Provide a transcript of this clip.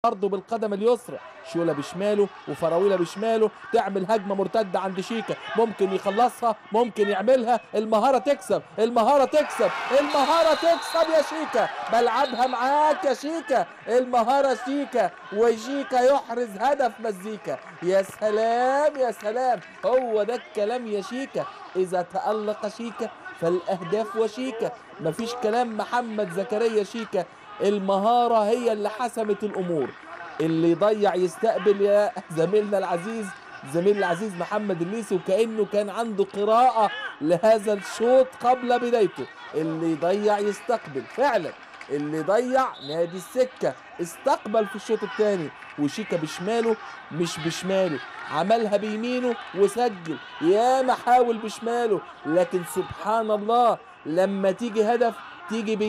برضه بالقدم اليسرى شوله بشماله وفراوله بشماله تعمل هجمه مرتده عند شيكا ممكن يخلصها ممكن يعملها المهاره تكسب المهاره تكسب المهاره تكسب يا شيكا بلعبها معاك يا شيكا المهاره شيكا وشيكا يحرز هدف مزيكا يا سلام يا سلام هو ده الكلام يا شيكا اذا تالق شيكا فالاهداف وشيكا مفيش كلام محمد زكريا شيكا المهارة هي اللي حسمت الأمور اللي يضيع يستقبل يا زميلنا العزيز زميل العزيز محمد الليسي وكأنه كان عنده قراءة لهذا الشوط قبل بدايته اللي يضيع يستقبل فعلا اللي ضيع نادي السكة استقبل في الشوط الثاني وشيكا بشماله مش بشماله عملها بيمينه وسجل يا محاول بشماله لكن سبحان الله لما تيجي هدف تيجي بي